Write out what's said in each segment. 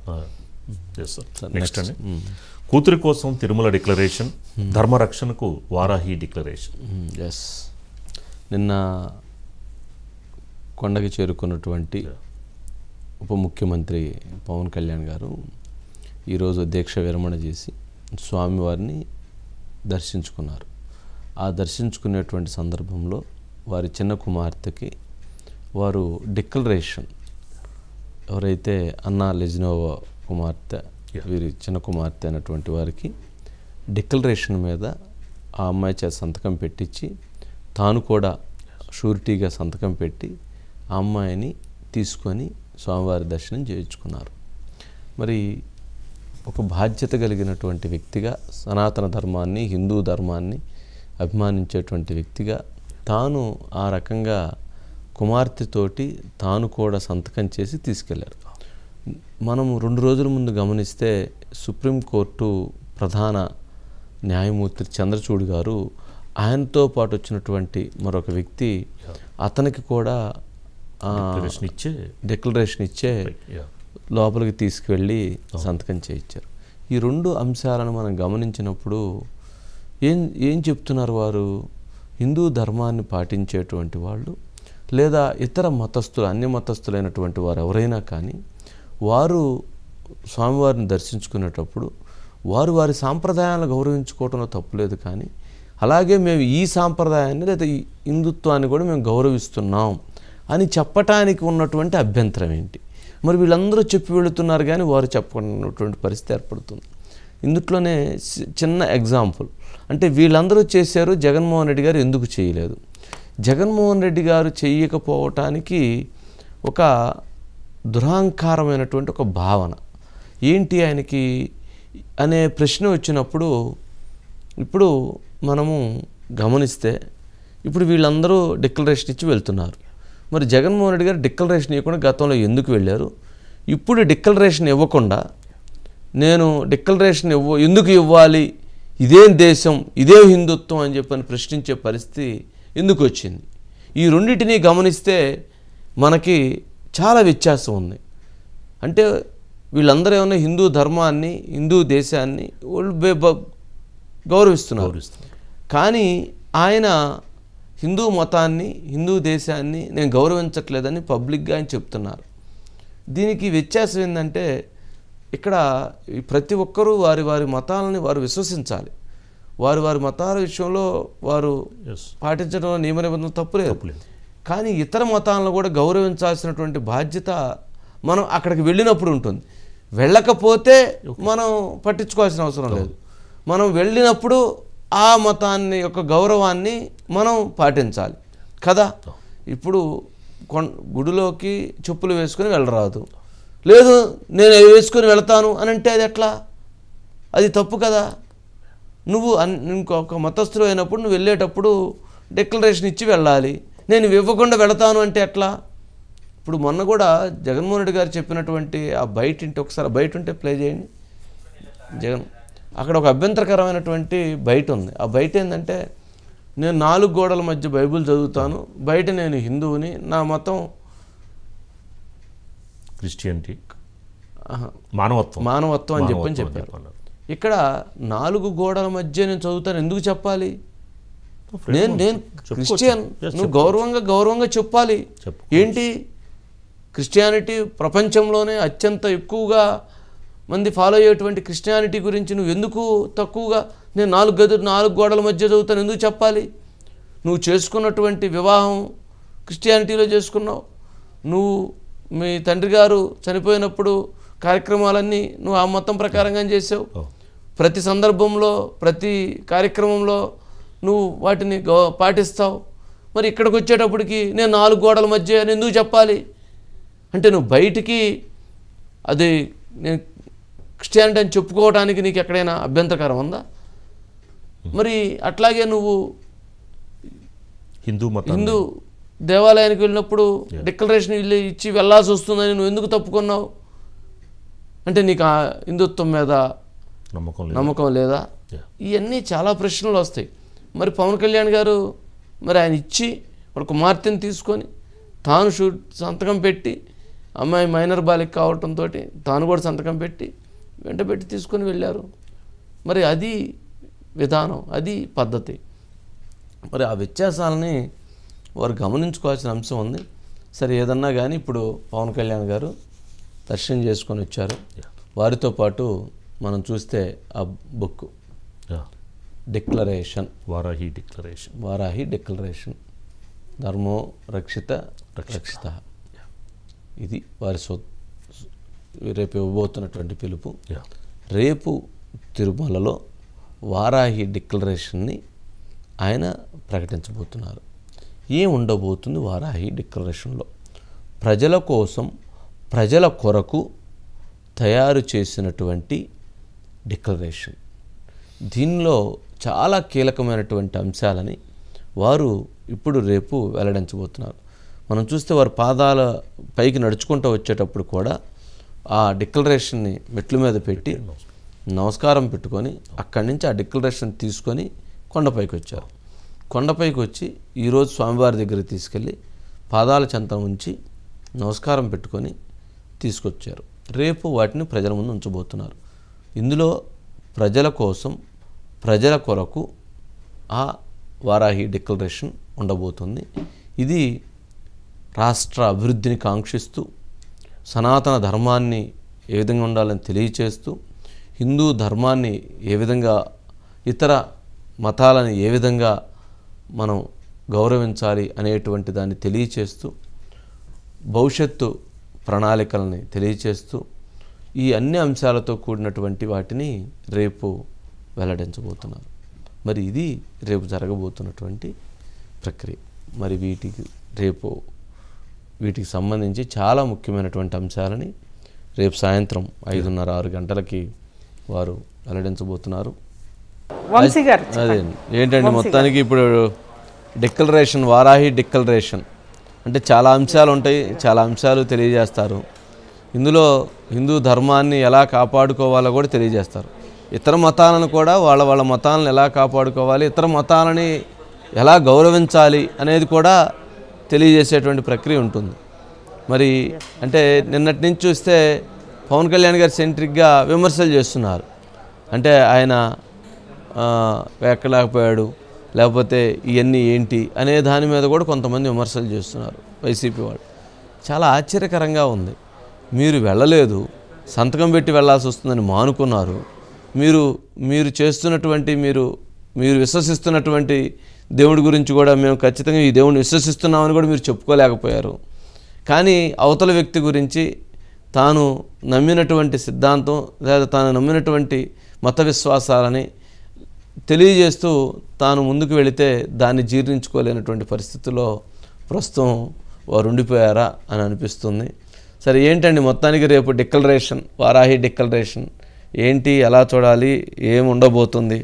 Yes sir next అండి కూతురి కోసం తిరుమల డిక్లరేషన్ ధర్మరక్షణకు వారాహి డిక్లరేషన్ ఎస్ నిన్న కొండకి చేరుకున్నటువంటి ఉప ముఖ్యమంత్రి పవన్ కళ్యాణ్ గారు ఈరోజు దీక్ష విరమణ చేసి స్వామివారిని దర్శించుకున్నారు ఆ దర్శించుకునేటువంటి సందర్భంలో వారి చిన్న కుమార్తెకి వారు డిక్లరేషన్ ఎవరైతే అన్నా లెజినోవా కుమార్తె వీరి చిన్న కుమార్తె అయినటువంటి వారికి డిక్లరేషన్ మీద ఆ అమ్మాయి చేత సంతకం పెట్టించి తాను కూడా షూరిటీగా సంతకం పెట్టి ఆ అమ్మాయిని తీసుకొని స్వామివారి దర్శనం చేయించుకున్నారు మరి ఒక బాధ్యత కలిగినటువంటి వ్యక్తిగా సనాతన ధర్మాన్ని హిందూ ధర్మాన్ని అభిమానించేటువంటి వ్యక్తిగా తాను ఆ రకంగా కుమార్తెతోటి తాను కూడా సంతకం చేసి తీసుకెళ్లారు మనము రెండు రోజుల ముందు గమనిస్తే సుప్రీంకోర్టు ప్రధాన న్యాయమూర్తి చంద్రచూడ్ గారు ఆయనతో పాటు వచ్చినటువంటి మరొక వ్యక్తి అతనికి కూడా ఆ, డిక్లరేషన్ ఇచ్చే డిక్లరేషన్ ఇచ్చే యా లోపలికి తీసుకువెళ్ళి సంతకం చేయించారు ఈ రెండు అంశాలను మనం గమనించినప్పుడు ఏం ఏం చెప్తున్నారు వారు హిందూ ధర్మాన్ని పాటించేటువంటి వాళ్ళు లేదా ఇతర మతస్థులు అన్ని మతస్థులైనటువంటి వారు ఎవరైనా కానీ వారు స్వామివారిని దర్శించుకునేటప్పుడు వారు వారి సాంప్రదాయాలను గౌరవించుకోవడంలో తప్పులేదు కానీ అలాగే మేము ఈ సాంప్రదాయాన్ని లేదా ఈ హిందుత్వాన్ని కూడా మేము గౌరవిస్తున్నాం అని చెప్పటానికి ఉన్నటువంటి అభ్యంతరం ఏంటి మరి వీళ్ళందరూ చెప్పి వెళుతున్నారు కానీ వారు చెప్పకున్నటువంటి పరిస్థితి ఏర్పడుతుంది ఇందుట్లోనే చి- చిన్న ఎగ్జాంపుల్ అంటే వీళ్ళందరూ చేశారు జగన్మోహన్ రెడ్డి గారు ఎందుకు చేయలేదు జగన్మోహన్ రెడ్డి గారు చేయకపోవటానికి ఒక దురహంకారమైనటువంటి ఒక భావన ఏంటి ఆయనకి అనే ప్రశ్న వచ్చినప్పుడు ఇప్పుడు మనము గమనిస్తే ఇప్పుడు వీళ్ళందరూ డిక్లరేషన్ ఇచ్చి వెళ్తున్నారు మరి జగన్మోహన్ రెడ్డి గారు డిక్లరేషన్ ఇవ్వకుండా గతంలో ఎందుకు వెళ్ళారు ఇప్పుడు డిక్లరేషన్ ఇవ్వకుండా నేను డిక్లరేషన్ ఇవ్వ ఎందుకు ఇవ్వాలి ఇదేం దేశం ఇదే హిందుత్వం అని చెప్పని ప్రశ్నించే పరిస్థితి ఎందుకు వచ్చింది ఈ రెండింటినీ గమనిస్తే మనకి చాలా వ్యత్యాసం ఉంది అంటే వీళ్ళందరూ ఏమన్నా హిందూ ధర్మాన్ని హిందూ దేశాన్ని వాళ్ళు బే- బ- గౌరవిస్తున్నారు గౌరవిస్తున్నారు. కానీ ఆయన హిందూ మతాన్ని హిందూ దేశాన్ని నేను గౌరవించట్లేదని పబ్లిక్గా ఆయన చెప్తున్నారు దీనికి వ్యత్యాసం ఏంటంటే ఇక్కడ ఈ ప్రతి ఒక్కరూ వారి వారి మతాలని వారు విశ్వసించాలి వారి వారి మతాల విషయంలో వారు ఎస్ పాటించడం నియమ నిబంధనలు తప్పులేదు తప్పులేదు. కానీ ఇతర మతాలను కూడా గౌరవించాల్సినటువంటి బాధ్యత మనం అక్కడికి వెళ్ళినప్పుడు ఉంటుంది వెళ్ళకపోతే మనం పట్టించుకోవాల్సిన అవసరం లేదు మనం వెళ్ళినప్పుడు ఆ మతాన్ని యొక్క గౌరవాన్ని మనం పాటించాలి కదా ఇప్పుడు కొన్ గుడిలోకి చెప్పులు వేసుకొని వెళ్ళరాదు లేదు నేను అవి వేసుకొని వెళ్తాను అని అంటే అది ఎట్లా అది తప్పు కదా నువ్వు అన్ ఇంకొక మతస్థులు అయినప్పుడు నువ్వు వెళ్ళేటప్పుడు డిక్లరేషన్ ఇచ్చి వెళ్ళాలి నేను ఇవి ఇవ్వకుండా వెళతాను అంటే ఎట్లా ఇప్పుడు మొన్న కూడా జగన్మోహన్ రెడ్డి గారు చెప్పినటువంటి ఆ బయట ఇంటి ఒకసారి బయట ఉంటే ప్లే చేయండి జగన్ అక్కడ ఒక అభ్యంతరకరమైనటువంటి బయట ఉంది ఆ బయట ఏంటంటే నేను నాలుగు గోడల మధ్య బైబిల్ చదువుతాను బయట నేను హిందువుని నా మతం క్రిస్టియానిటీ ఆహా, మానవత్వం మానవత్వం అని చెప్పని మానవత్వం అని చెప్పారు చెప్పన్నారు. ఇక్కడ నాలుగు గోడల మధ్య నేను చదువుతాను ఎందుకు చెప్పాలి నేను నేను చెప్పుకోవచ్చు. క్రిస్టియన్ Yes, నువ్వు గౌరవంగా గౌరవంగా చెప్పాలి చెప్పుకోవచ్చు. ఏంటి క్రిస్టియానిటీ ప్రపంచంలోనే అత్యంత ఎక్కువగా మంది ఫాలో అయ్యేటువంటి క్రిస్టియానిటీ గురించి నువ్వు ఎందుకు తక్కువగా నేను నాలుగు గదు నాలుగు గోడల మధ్య చదువుతాను ఎందుకు చెప్పాలి నువ్వు చేసుకున్నటువంటి వివాహం క్రిస్టియానిటీలో చేసుకున్నావు నువ్వు మీ తండ్రి గారు చనిపోయినప్పుడు కార్యక్రమాలన్నీ నువ్వు ఆ మతం ప్రకారంగా చేసావు ఓ, ప్రతి సందర్భంలో ప్రతి కార్యక్రమంలో నువ్వు వాటిని గౌ పాటిస్తావు మరి ఇక్కడికి వచ్చేటప్పటికి నేను నాలుగు గోడల మధ్య అని ఎందుకు చెప్పాలి అంటే నువ్వు బయటికి అది నేను క్రిస్టియానిటీ అని చెప్పుకోవడానికి నీకు ఎక్కడైనా అభ్యంతరకరం ఉందా మరి అట్లాగే నువ్వు హిందూ మతం హిందూ దేవాలయానికి వెళ్ళినప్పుడు డిక్లరేషన్ ఇల్లు ఇచ్చి వెళ్ళాల్సి వస్తుందని నువ్వు ఎందుకు తప్పుకున్నావు అంటే నీకు ఆ హిందుత్వం మీద నమ్మకం లేదు నమ్మకం లేదా Yeah. ఇవన్నీ చాలా ప్రశ్నలు వస్తాయి మరి పవన్ కళ్యాణ్ గారు మరి ఆయన ఇచ్చి వాళ్ళ కుమార్తెని తీసుకొని తాను షూ సంతకం పెట్టి అమ్మాయి మైనర్ బాలిక కావటంతో తాను కూడా సంతకం పెట్టి వెంట పెట్టి తీసుకొని వెళ్ళారు మరి అది విధానం అది పద్ధతి మరి ఆ వ్యత్యాసాలని వారు గమనించుకోవాల్సిన అంశం ఉంది సరే ఏదన్నా కానీ ఇప్పుడు పవన్ కళ్యాణ్ గారు దర్శనం చేసుకొని వచ్చారు వారితో పాటు మనం చూస్తే ఆ బుక్ యా declaration Varahi declaration Varahi declaration ధర్మో రక్షిత రక్షిత ఇది వారి సో రేపు ఇవ్వబోతున్నటువంటి పిలుపు యా రేపు తిరుమలలో వారాహి డిక్లరేషన్ని ఆయన ప్రకటించబోతున్నారు ఏం ఉండబోతుంది వారాహి డిక్లరేషన్లో ప్రజల కోసం ప్రజల కొరకు తయారు చేసినటువంటి డిక్లరేషన్ దీనిలో చాలా కీలకమైనటువంటి అంశాలని వారు ఇప్పుడు రేపు వెల్లడించబోతున్నారు మనం చూస్తే వారి పాదాల పైకి నడుచుకుంటూ వచ్చేటప్పుడు కూడా ఆ డిక్లరేషన్ని మెట్ల మీద పెట్టి నమస్కారం పెట్టుకొని అక్కడి నుంచి ఆ డిక్లరేషన్ తీసుకొని కొండపైకి వచ్చారు కొండపైకి వచ్చి ఈరోజు స్వామివారి దగ్గరికి తీసుకెళ్ళి పాదాల చెంత ఉంచి నమస్కారం పెట్టుకొని తీసుకొచ్చారు రేపు వాటిని ప్రజల ముందు ఉంచబోతున్నారు ఇందులో ప్రజల కోసం ప్రజల కొరకు ఆ వారాహి డిక్లరేషన్ ఉండబోతుంది ఇది రాష్ట్ర అభివృద్ధిని కాంక్షిస్తూ సనాతన ధర్మాన్ని ఏ విధంగా ఉండాలని తెలియచేస్తూ హిందూ ధర్మాన్ని ఏ విధంగా ఇతర మతాలను ఏ విధంగా మనం గౌరవించాలి అనేటువంటి దాన్ని తెలియచేస్తూ భవిష్యత్తు ప్రణాళికల్ని తెలియచేస్తూ ఈ అన్ని అంశాలతో కూడినటువంటి వాటిని రేపు వెల్లడించబోతున్నారు మరి ఇది రేపు జరగబోతున్నటువంటి ప్రక్రియ మరి వీటికి రేపు వీటికి సంబంధించి చాలా ముఖ్యమైనటువంటి అంశాలని రేపు సాయంత్రం ఐదున్నర ఆరు గంటలకి వారు వెల్లడించబోతున్నారు వంశీ గారు అదే ఏంటంటే మొత్తానికి ఇప్పుడు డిక్లరేషన్ వారాహి డిక్లరేషన్ అంటే చాలా అంశాలు ఉంటాయి చాలా అంశాలు తెలియజేస్తారు ఇందులో హిందూ ధర్మాన్ని ఎలా కాపాడుకోవాలో కూడా తెలియజేస్తారు ఇతర మతాలను కూడా వాళ్ళ వాళ్ళ మతాలను ఎలా కాపాడుకోవాలి ఇతర మతాలని ఎలా గౌరవించాలి అనేది కూడా తెలియజేసేటువంటి ప్రక్రియ ఉంటుంది మరి అంటే నిన్నటి నుంచి చూస్తే పవన్ కళ్యాణ్ గారు సెంట్రిక్గా విమర్శలు చేస్తున్నారు అంటే ఆయన ఆ, ఎక్కలేకపోయాడు లేకపోతే ఇవన్నీ ఏంటి అనే దాని మీద కూడా కొంతమంది విమర్శలు చేస్తున్నారు వైసీపీ వాళ్ళు చాలా ఆశ్చర్యకరంగా ఉంది మీరు వెళ్ళలేదు సంతకం పెట్టి వెళ్ళాల్సి వస్తుందని మానుకున్నారు మీరు మీరు చేస్తున్నటువంటి మీరు మీరు విశ్వసిస్తున్నటువంటి దేవుడి గురించి కూడా మేము ఖచ్చితంగా ఈ దేవుడిని విశ్వసిస్తున్నామని కూడా మీరు చెప్పుకోలేకపోయారు కానీ అవతల వ్యక్తి గురించి తాను నమ్మినటువంటి సిద్ధాంతం లేదా తాను నమ్మినటువంటి మత విశ్వాసాలని తెలియజేస్తూ తాను ముందుకు వెళితే దాన్ని జీర్ణించుకోలేనటువంటి పరిస్థితిలో ప్రస్తుతం వారు ఉండిపోయారా అని అనిపిస్తుంది సరే ఏంటండి మొత్తానికి రేపు డిక్లరేషన్ వారాహి డిక్లరేషన్ ఏంటి ఎలా చూడాలి ఏం ఉండబోతుంది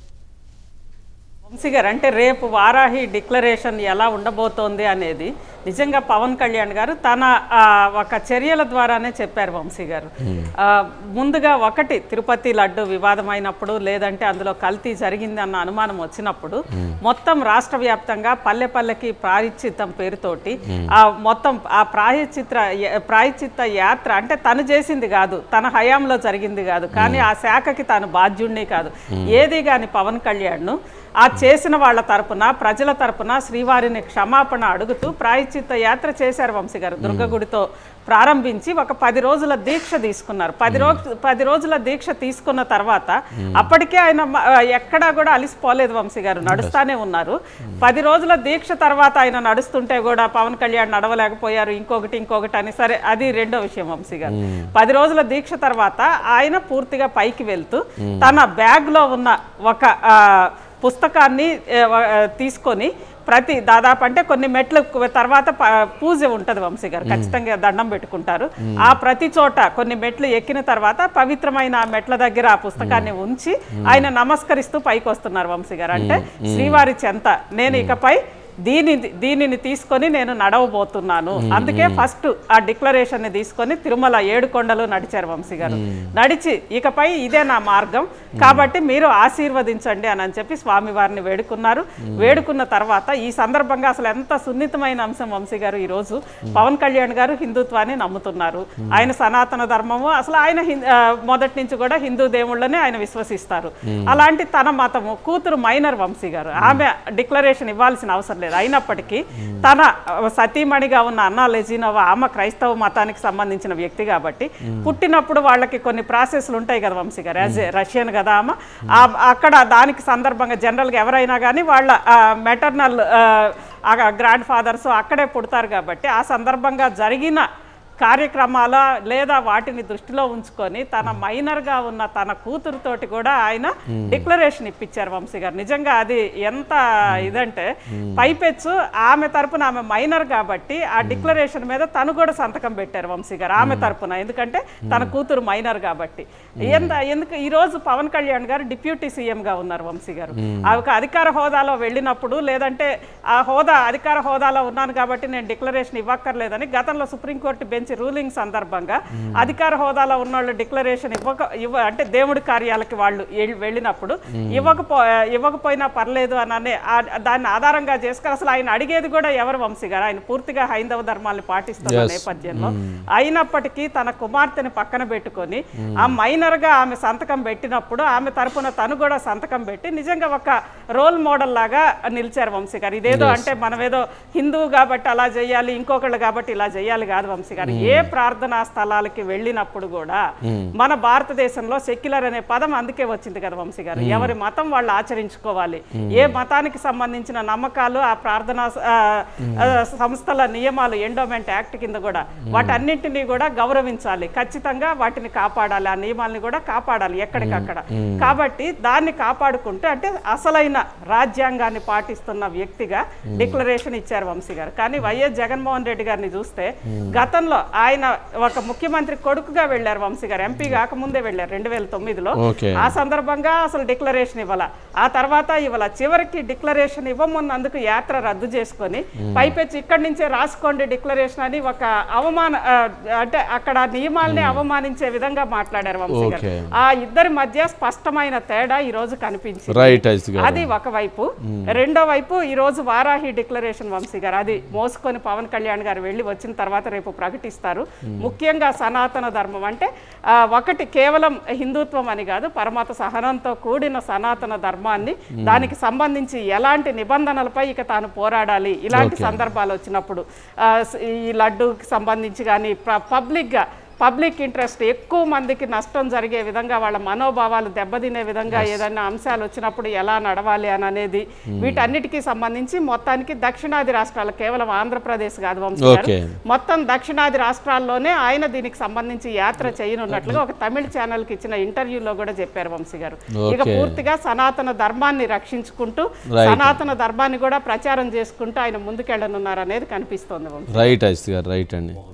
వంశీ గారు అంటే రేపు వారాహి డిక్లరేషన్ ఎలా ఉండబోతోంది అనేది నిజంగా పవన్ కళ్యాణ్ గారు తన ఆ, ఒక చర్యల ద్వారానే చెప్పారు వంశీ గారు ఆ, ముందుగా ఒకటి తిరుపతి లడ్డు వివాదమైనప్పుడు లేదంటే అందులో కల్తీ జరిగింది అన్న అనుమానం వచ్చినప్పుడు మొత్తం రాష్ట్ర వ్యాప్తంగా పల్లె పల్లెకి ప్రాయశ్చిత్తం పేరుతోటి ఆ మొత్తం ఆ ప్రాయచిత్ర ప్రాయచిత్త యాత్ర అంటే తను చేసింది కాదు తన హయాంలో జరిగింది కాదు కానీ ఆ శాఖకి తాను బాధ్యుణ్ణి కాదు ఏది కాని పవన్ కళ్యాణ్ను ఆ చేసిన వాళ్ళ తరపున ప్రజల తరపున శ్రీవారిని క్షమాపణ అడుగుతూ ప్రాయచిత్త యాత్ర చేశారు వంశీ గారు దుర్గగుడితో ప్రారంభించి ఒక పది రోజుల దీక్ష తీసుకున్నారు పది రోజు పది రోజుల దీక్ష తీసుకున్న తర్వాత అప్పటికే ఆయన మ- ఎక్కడా కూడా అలిసిపోలేదు వంశీ గారు నడుస్తానే ఉన్నారు పది రోజుల దీక్ష తర్వాత ఆయన నడుస్తుంటే కూడా పవన్ కళ్యాణ్ నడవలేకపోయారు ఇంకొకటి ఇంకొకటి అని సరే అది రెండో విషయం వంశీ గారు పది రోజుల దీక్ష తర్వాత ఆయన పూర్తిగా పైకి వెళ్తూ తన బ్యాగ్ లో ఉన్న ఒక ఆ, పుస్తకాన్ని ఏ, వ- ఆ, తీసుకొని ప్రతి దాదాపు అంటే కొన్ని మెట్లు తర్వాత ప- పూజ ఉంటుంది వంశీ గారు ఖచ్చితంగా దండం పెట్టుకుంటారు ఆ ప్రతి చోట కొన్ని మెట్లు ఎక్కిన తర్వాత పవిత్రమైన ఆ మెట్ల దగ్గర ఆ పుస్తకాన్ని ఉంచి ఆయన నమస్కరిస్తూ పైకి వస్తున్నారు వంశీ గారు అంటే శ్రీవారి చెంత నేను ఇకపై దీని దీనిని తీసుకొని నేను నడవబోతున్నాను అందుకే ఫస్ట్ ఆ డిక్లరేషన్ ని తీసుకొని తిరుమల ఏడు కొండలు నడిచారు వంశీ గారు నడిచి ఇకపై ఇదే నా మార్గం కాబట్టి మీరు ఆశీర్వదించండి అని అని చెప్పి స్వామివారిని వేడుకున్నారు వేడుకున్న తర్వాత ఈ సందర్భంగా అసలు ఎంత సున్నితమైన అంశం వంశీ గారు ఈ రోజు పవన్ కళ్యాణ్ గారు హిందుత్వాన్ని నమ్ముతున్నారు ఆయన సనాతన ధర్మము అసలు ఆయన హిం- ఆ, మొదటి నుంచి కూడా హిందూ దేవుళ్ళనే ఆయన విశ్వసిస్తారు అలాంటి తన మతము కూతురు మైనర్ వంశీ గారు ఆమె డిక్లరేషన్ ఇవ్వాల్సిన అవసరం లేదు అయినప్పటికీ తన ఆ, సతీమణిగా ఉన్న అన్నా లెజినోవా ఆమె క్రైస్తవ మతానికి సంబంధించిన వ్యక్తి కాబట్టి పుట్టినప్పుడు వాళ్ళకి కొన్ని ప్రాసెస్లు ఉంటాయి కదా వంశీ గారు యాజ్ రష్యన్ కదా ఆమె ఆ- అక్కడ దానికి సందర్భంగా జనరల్గా ఎవరైనా కానీ వాళ్ళ మెటర్నల్ గ్రాండ్ ఫాదర్స్ అక్కడే పుడతారు కాబట్టి ఆ సందర్భంగా జరిగిన కార్యక్రమాల లేదా వాటిని దృష్టిలో ఉంచుకొని తన మైనర్గా ఉన్న తన కూతురుతోటి కూడా ఆయన డిక్లరేషన్ ఇప్పించారు వంశీ గారు నిజంగా అది ఎంత ఇదంటే పైపెచ్చు ఆమె తరపున ఆమె మైనర్ కాబట్టి ఆ డిక్లరేషన్ మీద తను కూడా సంతకం పెట్టారు వంశీ గారు ఆమె తరపున ఎందుకంటే తన కూతురు మైనర్ కాబట్టి ఎంత ఎందుకు ఈ రోజు పవన్ కళ్యాణ్ గారు డిప్యూటీ సీఎం గా ఉన్నారు వంశీ గారు ఆ ఒక అధికార హోదాలో వెళ్ళినప్పుడు లేదంటే ఆ హోదా అధికార హోదాలో ఉన్నాను కాబట్టి నేను డిక్లరేషన్ ఇవ్వక్కర్లేదని గతంలో సుప్రీంకోర్టు బెంచ్ రూలింగ్ సందర్భంగా అధికార హోదాలో ఉన్న వాళ్ళు డిక్లరేషన్ ఇవ్వక ఇవ్వ అంటే దేవుడి కార్యాలకి వాళ్ళు ఎల్- వెళ్ళినప్పుడు ఇవ్వకపో ఇవ్వకపోయినా పర్లేదు అని అనే ఆ- దాన్ని ఆధారంగా చేసుకుని అసలు ఆయన అడిగేది కూడా ఎవరు వంశీ గారు ఆయన పూర్తిగా హైందవ ధర్మాన్ని పాటిస్తున్న నేపథ్యంలో అయినప్పటికీ తన కుమార్తెని పక్కన పెట్టుకొని ఆ మైనర్ గా ఆమె సంతకం పెట్టినప్పుడు ఆమె తరపున తను కూడా సంతకం పెట్టి నిజంగా ఒక రోల్ మోడల్ లాగా నిలిచారు వంశీ గారు ఇదేదో అంటే మనం ఏదో హిందువు కాబట్టి అలా చేయాలి ఇంకొకళ్ళు కాబట్టి ఇలా చేయాలి కాదు వంశీ గారు ఏ ప్రార్థనా స్థలాలకి వెళ్ళినప్పుడు కూడా మన భారతదేశంలో సెక్యులర్ అనే పదం అందుకే వచ్చింది కదా వంశీ గారు ఎవరి మతం వాళ్ళు ఆచరించుకోవాలి ఏ మతానికి సంబంధించిన నమ్మకాలు ఆ ప్రార్థనా స- ఆ, ఆ, సంస్థల నియమాలు ఎండోమెంట్ యాక్ట్ కింద కూడా వాటన్నింటినీ కూడా గౌరవించాలి ఖచ్చితంగా వాటిని కాపాడాలి ఆ నియమాల్ని కూడా కాపాడాలి ఎక్కడికక్కడ కాబట్టి దాన్ని కాపాడుకుంటూ అంటే అసలైన రాజ్యాంగాన్ని పాటిస్తున్న వ్యక్తిగా డిక్లరేషన్ ఇచ్చారు వంశీ గారు కానీ వైఎస్ జగన్మోహన్ రెడ్డి గారిని చూస్తే గతంలో ఆయన ఒక ముఖ్యమంత్రి కొడుకుగా వెళ్ళారు వంశీ గారు ఎంపీ కాకముందే వెళ్ళారు రెండు వేల తొమ్మిదిలో ఓకే ఆ సందర్భంగా అసలు డిక్లరేషన్ ఇవ్వాల ఆ తర్వాత ఇవాళ చివరికి డిక్లరేషన్ ఇవ్వమున్నందుకు యాత్ర రద్దు చేసుకొని పైపెచ్చి ఇక్కడి నుంచే రాసుకోండి డిక్లరేషన్ అని ఒక అవమాన ఆ, అంటే అక్కడ నియమాల్ని అవమానించే విధంగా మాట్లాడారు వంశీ గారు ఓకే. ఆ ఇద్దరి మధ్య స్పష్టమైన తేడా ఈ రోజు కనిపించింది రైట్ అజిత్ గారు అది ఒకవైపు రెండో వైపు ఈ రోజు వారాహి డిక్లరేషన్ వంశీ గారు అది మోసుకొని పవన్ కళ్యాణ్ గారు వెళ్ళి వచ్చిన తర్వాత రేపు ప్రకటిస్తారు ముఖ్యంగా సనాతన ధర్మం అంటే ఆ, ఒకటి కేవలం హిందుత్వం అని కాదు పరమత సహనంతో కూడిన సనాతన ధర్మాన్ని దానికి సంబంధించి ఎలాంటి నిబంధనలపై ఇక తాను పోరాడాలి ఇలాంటి సందర్భాలు వచ్చినప్పుడు ఆ, స- ఈ లడ్డూకి సంబంధించి కానీ పబ్లిక్గా పబ్లిక్ ఇంట్రెస్ట్ ఎక్కువ మందికి నష్టం జరిగే విధంగా వాళ్ళ మనోభావాలు దెబ్బతినే విధంగా ఏదైనా అంశాలు వచ్చినప్పుడు ఎలా నడవాలి అని అనేది వీటన్నిటికీ సంబంధించి మొత్తానికి దక్షిణాది రాష్ట్రాలు కేవలం ఆంధ్రప్రదేశ్ కాదు వంశీ గారు ఓకే. మొత్తం దక్షిణాది రాష్ట్రాల్లోనే ఆయన దీనికి సంబంధించి యాత్ర చేయనున్నట్లుగా ఒక తమిళ ఛానల్ కి ఇచ్చిన ఇంటర్వ్యూలో కూడా చెప్పారు వంశీ గారు ఇక ఓకే. పూర్తిగా సనాతన ధర్మాన్ని రక్షించుకుంటూ Right. సనాతన ధర్మాన్ని కూడా ప్రచారం చేసుకుంటూ ఆయన ముందుకెళ్ళనున్నారు అనేది కనిపిస్తోంది వంశీ రైట్ అజిత్ గారు రైట్ అండి